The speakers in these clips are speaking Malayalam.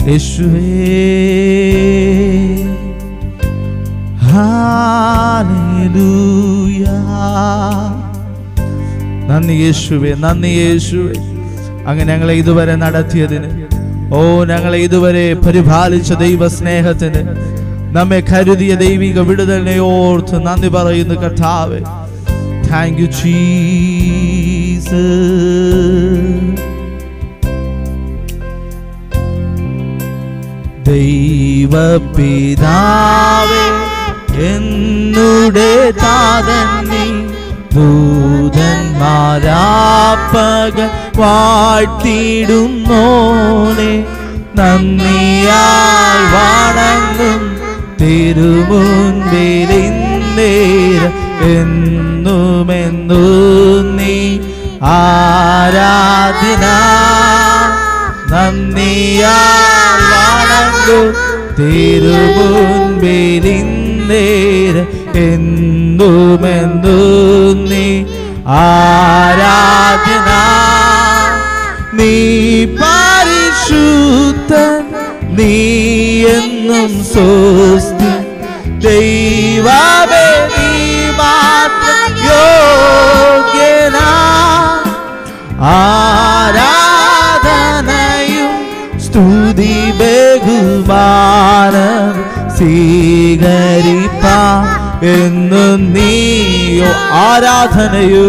യേശുവേ ഹാലേലൂയ നന്ദി യേശുവേ നന്ദി യേശുവേ അങ്ങ് ഞങ്ങളെ ഇതുവരെ നടത്തിയതിന് ഓ ഞങ്ങളെ ഇതുവരെ പരിപാലിച്ച ദൈവ സ്നേഹത്തിന് നമ്മെ കരുതിയ ദൈവിക വിടുതലിനെ ഓർത്ത് നന്ദി പറയുന്നു കർത്താവേ താങ്ക് യു ചീസ് ദൈവപിതാവേ എന്നുടെ താതൻ നീ ദൂതന്മാരാപ്പക വാഴ്ത്തിടുന്നോനെ നന്ദിയാൽ വണങ്ങും തിരുമുൻപിലിന്നേര എന്നുമെന്നു നീ ആരാധന നന്ദിയാൽ വണങ്ങും തിരുമുൻപിലിന്നേര എന്നുമെന്നു നീ ആരാധന നീ പരിശുദ്ധൻ നീ എന്നും സ്വസ്തി ദൈവമേ നീ മാത്രം യോഗ്യനാ ആരാധനയും സ്തുതി ബഹുമാനം സ്വീകരിപ്പ എന്നും നീയോ ആരാധനയോ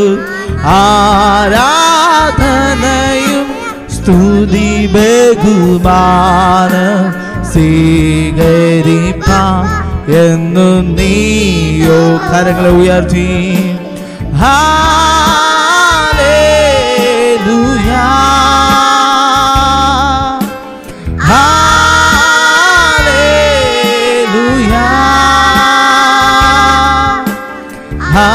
ആരാധനയും സ്തുതി ബഹുമാനം സ്വീകരിപ്പ എന്നും നീയോ കരങ്ങളെ ഉയർത്തി Hallelujah. Hallelujah.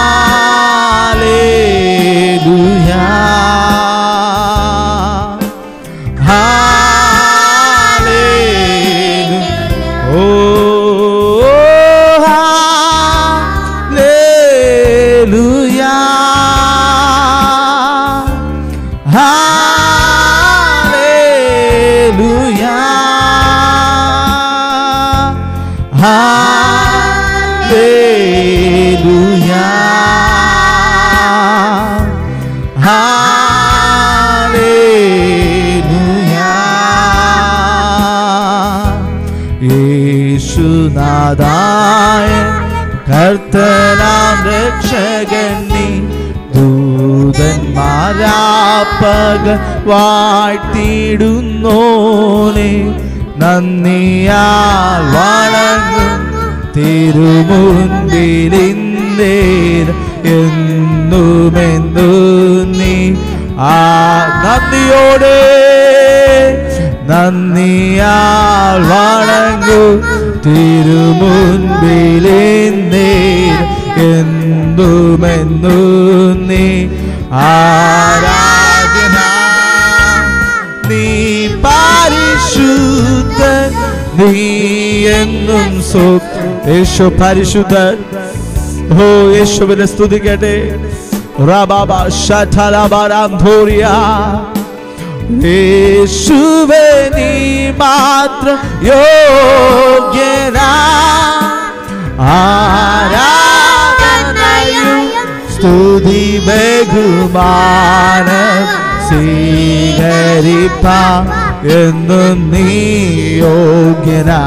Hallelujah. Hallelujah. Oh, hallelujah. Hallelujah. Hallelujah. Hallelujah. യേശുനാഥായ കർത്തനാം രക്ഷകൻ നീ ദൂതന്മാരാപ്പക വാഴ്ത്തിടുന്നോനെ നന്ദിയാൽ വണങ്ങും തിരുമുൻപിലിന്നേര എന്നുമെന്നു നീ ആ നന്ദിയോടെ നന്ദിയാൽ വണങ്ങും തിരുമുൻപിലിന്നേര എന്തുമെന്നു നീ ആരാധന നീ പരിശുദ്ധൻ നീ എന്നും സോ യേശു പരിശുദ്ധൻ ഓ യേശുവിനെ സ്തുതിക്കട്ടെ റബാബ ശഠലബാരാം ധോറിയ യേശുവേ നീ മാത്രം യോഗ്യനാ ആരാധനയും സ്തുതി ബഹുമാനം സ്വീകരിപ്പ എന്നും നീ യോഗ്യനാ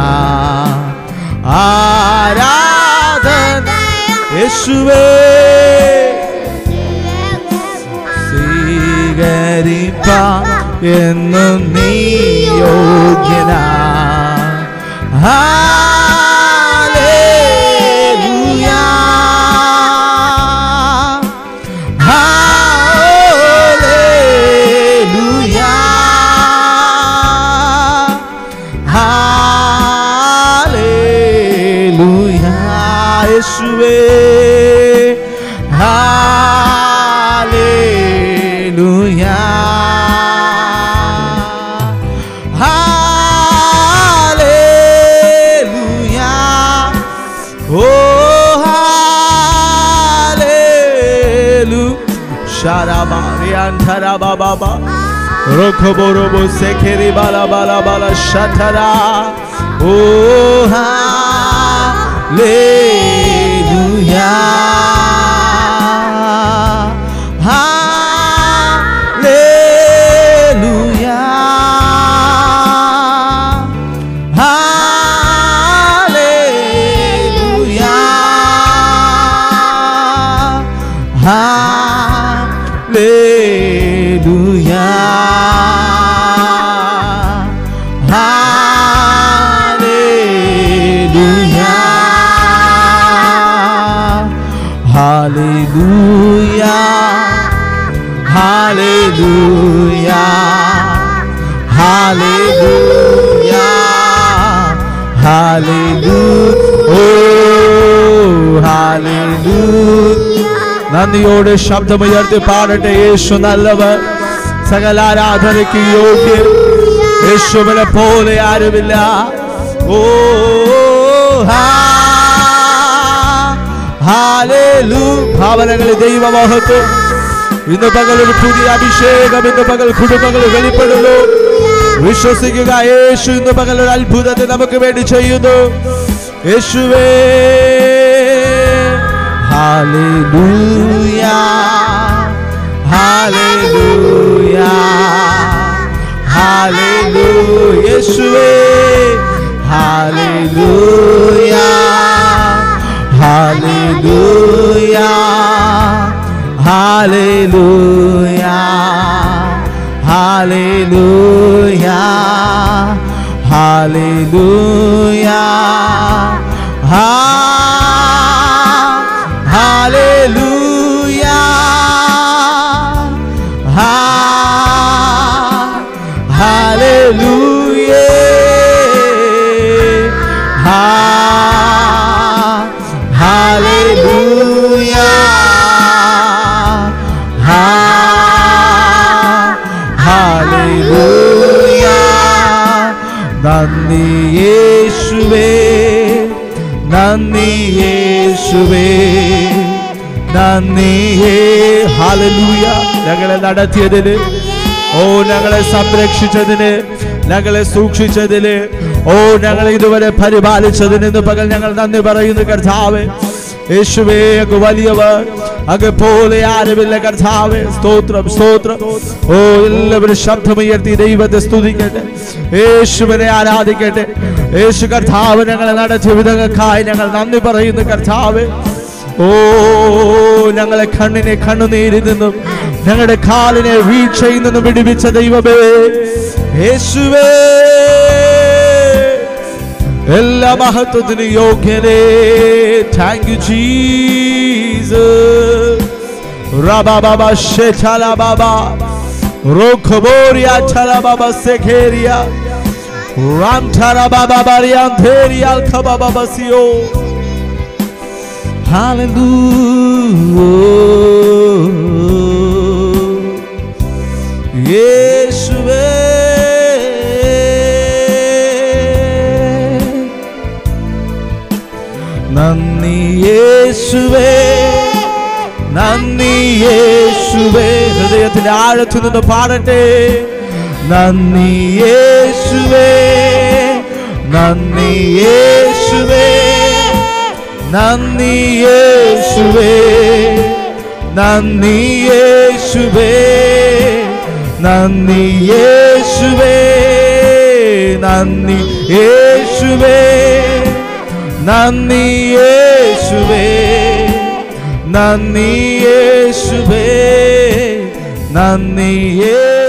ആരാധന യേശുവേ സ്വീകരിപ്പ എന്നും നീ യോഗ്യനാ Hallelujah. Hallelujah. Hallelujah. യേശുവേ Hallelujah. Oh, hallelujah. Sharabarian Tarababa. Rokoborobo sekeri bala bala bala shatara. Oh, hallelujah. Hallelujah. Hallelujah. Hallelujah. Hallelujah. Hallelujah. Hallelujah. Hallelujah. Oh, hallelujah. നന്ദിയോടെ ശബ്ദമുയർത്തി പാടട്ടെ യേശു നല്ലവർ സകല ആരാധനയ്ക്ക് യോഗ്യൻ യേശുവിനെ പോലെ ആരുമില്ല ഓ ഹാലേലു ഭാവനകളിൽ ദൈവമഹത്വം ഇന്ന് പകൽ ഒരു പുതിയ അഭിഷേകം ഇന്ന് പകൽ കുടുംബങ്ങളിൽ വെളിപ്പെടുന്നു വിശ്വസിക്കുക യേശു ഇന്ന് പകൽ ഒരു അത്ഭുതത്തെ നമുക്ക് വേണ്ടി ചെയ്യുന്നു യേശുവേ ഹാലേലൂയ ഹാലേലൂയ ഹാലേലൂയ യേശുവേ ഹാലേലൂയ ഹാലേലൂയ ഹാലേലൂയ ഹാലേലൂയ ഹാലേലൂയ ഹാ ഹാലേലൂയ ഹാ ഹാലേലൂയ ഹാ ഹാലേലൂയ ഹാ ഹാലേലൂയ നന്ദി യേശുവേ നന്ദി യേശുവേ നന്ദിയേ ഹാലലൂയ ഞങ്ങളെ നടത്തിയതിന് ഓ ഞങ്ങളെ സംരക്ഷിച്ചതിന് ഞങ്ങളെ സൂക്ഷിച്ചതിന് ഓ ഞങ്ങളെ ഇതുവരെ പരിപാലിച്ചതിന് ഇന്ന് പകൽ ഞങ്ങൾ നന്ദി പറയുന്നു കർത്താവ് യേശുവേ അങ്ങ് വലിയവർ അങ്ങ് പോലെ ആരുമില്ല കർത്താവ് സ്തോത്രം സ്തോത്രം ഓ എല്ലാവരും ശബ്ദമുയർത്തി ദൈവത്തെ സ്തുതിക്കട്ടെ യേശുവിനെ ആരാധിക്കട്ടെ യേശു കർത്താവ് ഞങ്ങളെ നടത്തിയ വിധങ്ങൾക്കായി ഞങ്ങൾ നന്ദി പറയുന്നു കർത്താവ് ഓ ഞങ്ങളെ കണ്ണിനെ കണ്ണുനീരിൽ നിന്നും ഞങ്ങളുടെ കാലിനെ വീഴ്ചയിൽ നിന്നും വിടുവിച്ച ദൈവമേ യേശുവേ എല്ലാ മഹത്വത്തിന് യോഗ്യനേ താങ്ക് യു ജീസസ് റബാബാബ ഷെചല ബാബ റോഖബോരിയ ചല ബാബ സെഖേരിയ റാം ചല ബാബ ബാരിയാൻ ധേരിയ ഖബാബ ബസിയോ Hallelujah. യേശുവേ നന്ദി യേശുവേ നന്ദി യേശുവേ ഹൃദയത്തിന്റെ ആഴത്തു നിന്ന് പാടട്ടെ നന്ദി യേശുവേ നന്ദി യേശുവേ നന്ദി യേശുവേ നന്ദി യേശുവേ നന്ദി യേശുവേ നന്ദി യേശുവേ നന്ദി യേശുവേ നന്ദി യേശുവേ നന്ദി യേശുവേ